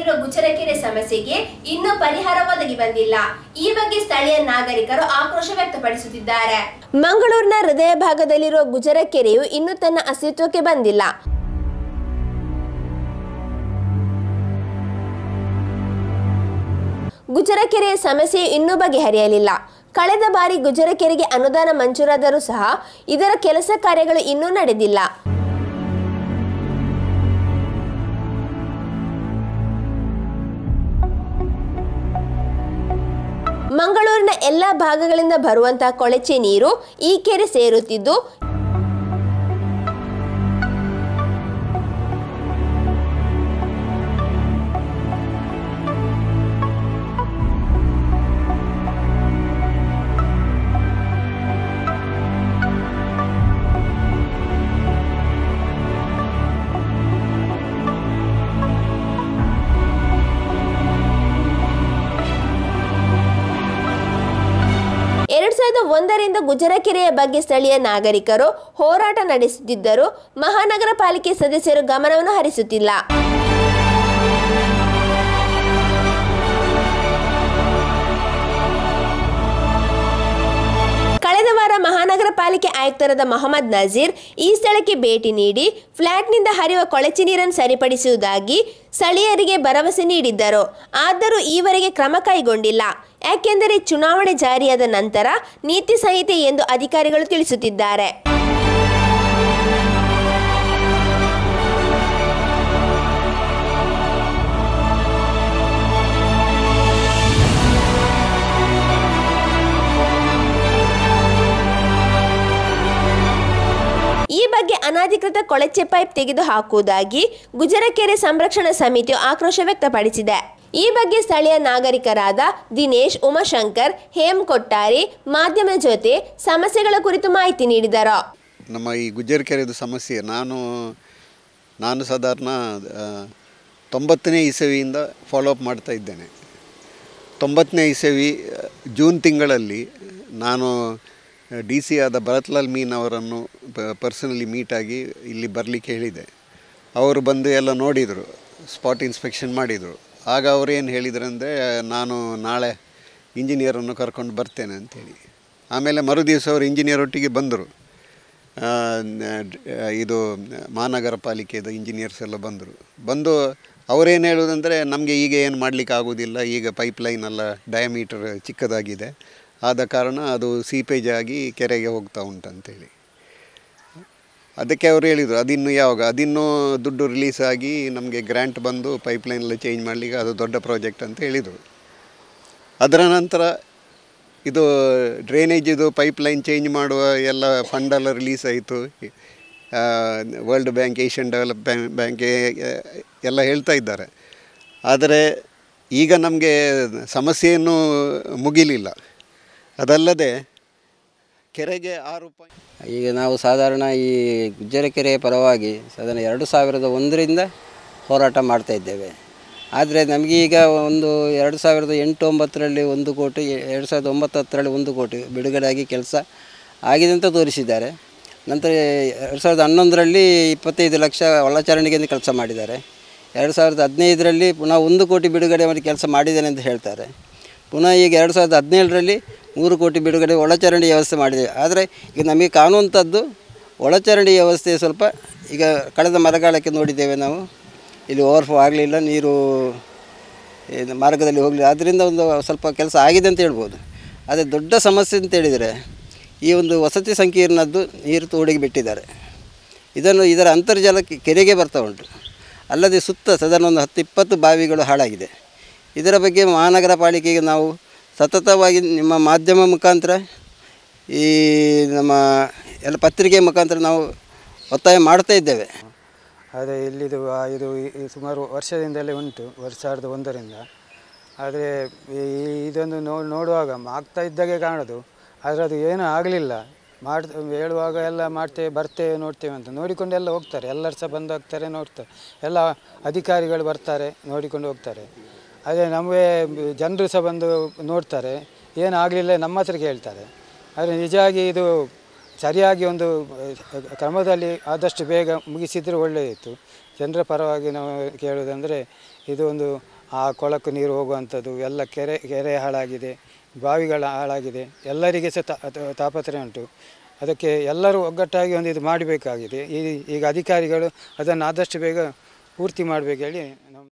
ಆಗಿರುವ ಗುಜರಕೆರೆ ಸಮಸ್ಯೆಗೆ ಇನ್ನೂ ಪರಿಹಾರ ಒದಗಿ ಬಂದಿಲ್ಲ ಈ ಬಗ್ಗೆ ಸ್ಥಳೀಯ ನಾಗರಿಕರು ಆಕ್ರೋಶ ವ್ಯಕ್ತಪಡಿಸುತ್ತಿದ್ದಾರೆ ಮಂಗಳೂರಿನ ಹೃದಯ ಭಾಗದಲ್ಲಿರುವ ಗುಜರಕೆರೆಯು ಇನ್ನೂ ತನ್ನ ಅಸ್ತಿತ್ವಕ್ಕೆ ಬಂದಿಲ್ಲ ಗುಜರಕೆರೆಯ ಸಮಸ್ಯೆ ಇನ್ನೂ ಬಗೆಹರಿಯಲಿಲ್ಲ ಕಳೆದ ಬಾರಿ ಗುಜರಕೆರೆಗೆ ಅನುದಾನ ಮಂಜೂರಾದರೂ ಸಹ ಇದರ ಕೆಲಸ ಕಾರ್ಯಗಳು ಇನ್ನೂ ನಡೆದಿಲ್ಲ ಮಂಗಳೂರಿನ ಎಲ್ಲ ಭಾಗಗಳಿಂದ ಬರುವಂತಹ ಕೊಳಚೆ ನೀರು ಈ ಕೆರೆ ಸೇರುತ್ತಿದ್ದು ಎರಡ್ ಸಾವಿರದ ಒಂದರಿಂದ ಗುಜರಕೆರೆಯ ಬಗ್ಗೆ ಸ್ಥಳೀಯ ನಾಗರಿಕರು ಹೋರಾಟ ನಡೆಸುತ್ತಿದ್ದರೂ ಮಹಾನಗರ ಪಾಲಿಕೆ ಸದಸ್ಯರು ಗಮನವನ್ನು ಹರಿಸುತ್ತಿಲ್ಲ ಕಳೆದ ವಾರ ಮಹಾನಗರ ಪಾಲಿಕೆ ಆಯುಕ್ತರಾದ ಮೊಹಮ್ಮದ್ ನಜೀರ್ ಈ ಸ್ಥಳಕ್ಕೆ ಭೇಟಿ ನೀಡಿ ಫ್ಲಾಟ್ನಿಂದ ಹರಿಯುವ ಕೊಳಚೆ ನೀರನ್ನು ಸರಿಪಡಿಸುವುದಾಗಿ ಸ್ಥಳೀಯರಿಗೆ ಭರವಸೆ ನೀಡಿದ್ದರು ಆದರೂ ಈವರೆಗೆ ಕ್ರಮ ಕೈಗೊಂಡಿಲ್ಲ ಯಾಕೆಂದರೆ ಚುನಾವಣೆ ಜಾರಿಯಾದ ನಂತರ ನೀತಿ ಸಂಹಿತೆ ಎಂದು ಅಧಿಕಾರಿಗಳು ತಿಳಿಸುತ್ತಿದ್ದಾರೆ ಈ ಬಗ್ಗೆ ಅನಧಿಕೃತ ಕೊಳಚೆ ಪೈಪ್ ತೆಗೆದು ಹಾಕುವುದಾಗಿ ಗುಜರಕೆರೆ ಸಂರಕ್ಷಣಾ ಸಮಿತಿಯು ಆಕ್ರೋಶ ವ್ಯಕ್ತಪಡಿಸಿದೆ ಈ ಬಗ್ಗೆ ಸ್ಥಳೀಯ ನಾಗರಿಕರಾದ ದಿನೇಶ್ ಉಮಾಶಂಕರ್ ಹೇಮ್ ಕೊಟ್ಟಾರಿ ಮಾಧ್ಯಮ ಜೊತೆ ಸಮಸ್ಯೆಗಳ ಕುರಿತು ಮಾಹಿತಿ ನೀಡಿದರು ನಮ್ಮ ಈ ಗುಜ್ಜರ್ ಕೆರೆದು ಸಮಸ್ಯೆ ನಾನು ನಾನು ಸಾಧಾರಣ ಆ, ತೊಂಬತ್ತನೇ ಇಸವಿಯಿಂದ ಫಾಲೋ ಅಪ್ ಮಾಡ್ತಾ ಇದ್ದೇನೆ ತೊಂಬತ್ತನೇ ಇಸವಿ ಆ, ಜೂನ್ ತಿಂಗಳಲ್ಲಿ ನಾನು ಡಿ ಸಿ ಆದ ಭರತ್ಲಾಲ್ ಮೀನ್ ಅವರನ್ನು ಪರ್ಸನಲಿ ಮೀಟಾಗಿ ಇಲ್ಲಿ ಬರಲಿಕ್ಕೆ ಹೇಳಿದೆ ಅವರು ಬಂದು ಎಲ್ಲ ನೋಡಿದರು ಸ್ಪಾಟ್ ಇನ್ಸ್ಪೆಕ್ಷನ್ ಮಾಡಿದರು ಆಗ ಅವರು ಏನು ಹೇಳಿದ್ರಂದರೆ ನಾನು ನಾಳೆ ಇಂಜಿನಿಯರನ್ನು ಕರ್ಕೊಂಡು ಬರ್ತೇನೆ ಅಂತೇಳಿ ಆಮೇಲೆ ಮರುದಿವಸ ಅವರು ಇಂಜಿನಿಯರ್ ಒಟ್ಟಿಗೆ ಬಂದರು ಆ, ನ- ಡ್- ಆ, ಇದು ಮಹಾನಗರ ಪಾಲಿಕೆದ ಇಂಜಿನಿಯರ್ಸ್ ಎಲ್ಲ ಬಂದರು ಬಂದು ಅವರೇನು ಹೇಳೋದಂದರೆ ನಮಗೆ ಈಗ ಏನು ಮಾಡಲಿಕ್ಕೆ ಆಗೋದಿಲ್ಲ ಈಗ ಪೈಪ್ಲೈನ್ ಎಲ್ಲ ಡಯಾಮೀಟರ್ ಚಿಕ್ಕದಾಗಿದೆ ಆದ ಕಾರಣ ಅದು ಸೀಪೇಜ್ ಆಗಿ ಕೆರೆಗೆ ಹೋಗ್ತಾ ಉಂಟಂತೇಳಿ ಅದಕ್ಕೆ ಅವರು ಹೇಳಿದರು ಅದಿನ್ನು ಯಾವಾಗ ಅದಿನ್ನೂ ದುಡ್ಡು ರಿಲೀಸ್ ಆಗಿ ನಮಗೆ ಗ್ರ್ಯಾಂಟ್ ಬಂದು ಪೈಪ್ಲೈನ್ ಎಲ್ಲ ಚೇಂಜ್ ಮಾಡಲಿಕ್ಕೆ ಅದು ದೊಡ್ಡ ಪ್ರಾಜೆಕ್ಟ್ ಅಂತ ಹೇಳಿದರು ಅದರ ನಂತರ ಇದು ಡ್ರೈನೇಜ್ ಇದು ಪೈಪ್ಲೈನ್ ಚೇಂಜ್ ಮಾಡುವ ಎಲ್ಲ ಫಂಡೆಲ್ಲ ರಿಲೀಸ್ ಆಯಿತು world bank Asian develop bank bank ಎಲ್ಲ ಹೇಳ್ತಾ ಇದ್ದಾರೆ ಆದರೆ ಈಗ ನಮಗೆ ಸಮಸ್ಯೆಯನ್ನು ಮುಗಿಲಿಲ್ಲ ಅದಲ್ಲದೆ ಕೆರೆಗೆ ಆರು ಪಾಯಿಂಟ್ ಈಗ ನಾವು ಸಾಧಾರಣ ಈ ಗುಜ್ಜರಕೆರೆ ಪರವಾಗಿ ಸಾಧಾರಣ ಎರಡು ಸಾವಿರದ ಒಂದರಿಂದ ಹೋರಾಟ ಮಾಡ್ತಾ ಇದ್ದೇವೆ ಆದರೆ ನಮಗೀಗ ಒಂದು ಎರಡು ಸಾವಿರದ ಎಂಟು ಒಂಬತ್ತರಲ್ಲಿ ಒಂದು ಕೋಟಿ ಎರಡು ಸಾವಿರದ ಒಂಬತ್ತು ಹತ್ತರಲ್ಲಿ ಒಂದು ಕೋಟಿ ಬಿಡುಗಡೆಯಾಗಿ ಕೆಲಸ ಆಗಿದೆ ಅಂತ ತೋರಿಸಿದ್ದಾರೆ ನಂತರ ಎರಡು ಸಾವಿರದ ಹನ್ನೊಂದರಲ್ಲಿ ಇಪ್ಪತ್ತೈದು ಲಕ್ಷ ಒಳಚರಂಡಿಗೆ ಅಂತ ಕೆಲಸ ಮಾಡಿದ್ದಾರೆ ಎರಡು ಸಾವಿರದ ಹದಿನೈದರಲ್ಲಿ ಪುನಃ ಒಂದು ಕೋಟಿ ಬಿಡುಗಡೆ ಮಾಡಿ ಕೆಲಸ ಮಾಡಿದ್ದೇನೆ ಅಂತ ಹೇಳ್ತಾರೆ ಪುನಃ ಈಗ ಎರಡು ಸಾವಿರದ ಹದಿನೇಳರಲ್ಲಿ ಮೂರು ಕೋಟಿ ಬಿಡುಗಡೆ ಒಳಚರಂಡಿ ವ್ಯವಸ್ಥೆ ಮಾಡಿದ್ದೇವೆ ಆದರೆ ಈಗ ನಮಗೆ ಕಾಣುವಂಥದ್ದು ಒಳಚರಂಡಿ ವ್ಯವಸ್ಥೆ ಸ್ವಲ್ಪ ಈಗ ಕಳೆದ ಮರಗಾಲಕ್ಕೆ ನೋಡಿದ್ದೇವೆ ನಾವು ಇಲ್ಲಿ ಓವರ್ಫ್ಲೋ ಆಗಲಿಲ್ಲ ನೀರು ಏನು ಮಾರ್ಗದಲ್ಲಿ ಹೋಗಲಿಲ್ಲ ಆದ್ದರಿಂದ ಒಂದು ಸ್ವಲ್ಪ ಕೆಲಸ ಆಗಿದೆ ಅಂತ ಹೇಳ್ಬೋದು ಆದರೆ ದೊಡ್ಡ ಸಮಸ್ಯೆ ಅಂತ ಹೇಳಿದರೆ ಈ ಒಂದು ವಸತಿ ಸಂಕೀರ್ಣದ್ದು ನೀರು ತೋಡಿಗೆ ಬಿಟ್ಟಿದ್ದಾರೆ ಇದನ್ನು ಇದರ ಅಂತರ್ಜಲ ಕೆ- ಕೆರೆಗೆ ಬರ್ತಾ ಉಂಟು ಅಲ್ಲದೆ ಸುತ್ತ ಸಾಧಾರಣ ಒಂದು ಹತ್ತು ಇಪ್ಪತ್ತು ಬಾವಿಗಳು ಹಾಳಾಗಿದೆ ಇದರ ಬಗ್ಗೆ ಮಹಾನಗರ ಪಾಲಿಕೆಗೆ ನಾವು ಸತತವಾಗಿ ನಿಮ್ಮ ಮಾಧ್ಯಮ ಮುಖಾಂತರ ಈ ನಮ್ಮ ಎಲ್ಲ ಪತ್ರಿಕೆ ಮುಖಾಂತರ ನಾವು ಒತ್ತಾಯ ಮಾಡ್ತಾ ಇದ್ದೇವೆ ಅದೇ ಇಲ್ಲಿದು ಆ ಇದು ಈ- ಈ ಸುಮಾರು ವರ್ಷದಿಂದಲೇ ಉಂಟು ವರ್ಷ ಸಾವಿರದ ಒಂದರಿಂದ ಆದರೆ ಈ- ಇದೊಂದು ನೋ ನೋಡುವಾಗ ಆಗ್ತಾ ಇದ್ದಾಗೆ ಕಾಣೋದು ಆದರೆ ಅದು ಏನೂ ಆಗಲಿಲ್ಲ ಮಾಡ್ ಹೇಳುವಾಗ ಎಲ್ಲ ಮಾಡ್ತೇವೆ ಬರ್ತೇವೆ ನೋಡ್ತೇವೆ ಅಂತ ನೋಡಿಕೊಂಡೆಲ್ಲ ಹೋಗ್ತಾರೆ ಎಲ್ಲರೂ ಸಹ ಬಂದು ಹೋಗ್ತಾರೆ ನೋಡ್ತಾರೆ ಎಲ್ಲ ಅಧಿಕಾರಿಗಳು ಬರ್ತಾರೆ ನೋಡಿಕೊಂಡು ಹೋಗ್ತಾರೆ ಅದೇ ನಮಗೆ ಜನರು ಸಹ ಬಂದು ನೋಡ್ತಾರೆ ಏನು ಆಗಲಿಲ್ಲ ನಮ್ಮ ಹತ್ರ ಕೇಳ್ತಾರೆ ಆದರೆ ನಿಜವಾಗಿ ಇದು ಸರಿಯಾಗಿ ಒಂದು ಅಹ್, ಕ್ರಮದಲ್ಲಿ ಆದಷ್ಟು ಬೇಗ ಮುಗಿಸಿದರೆ ಒಳ್ಳೆಯದಿತ್ತು ಜನರ ಪರವಾಗಿ ನಾವು ಕೇಳೋದಂದರೆ ಇದು ಒಂದು ಆ ಕೊಳಕು ನೀರು ಹೋಗುವಂಥದ್ದು ಎಲ್ಲ ಕೆರೆ ಕೆರೆ ಹಾಳಾಗಿದೆ ಬಾವಿಗಳ ಹಾಳಾಗಿದೆ ಎಲ್ಲರಿಗೆ ಸಹ ತಾ- ತಾ- ತಾಪತ್ರಯ ಉಂಟು ಅದಕ್ಕೆ ಎಲ್ಲರೂ ಒಗ್ಗಟ್ಟಾಗಿ ಒಂದು ಇದು ಮಾಡಬೇಕಾಗಿದೆ ಈ ಈಗ ಅಧಿಕಾರಿಗಳು ಅದನ್ನು ಆದಷ್ಟು ಬೇಗ ಪೂರ್ತಿ ಮಾಡಬೇಕು ಹೇಳಿ ನಾವು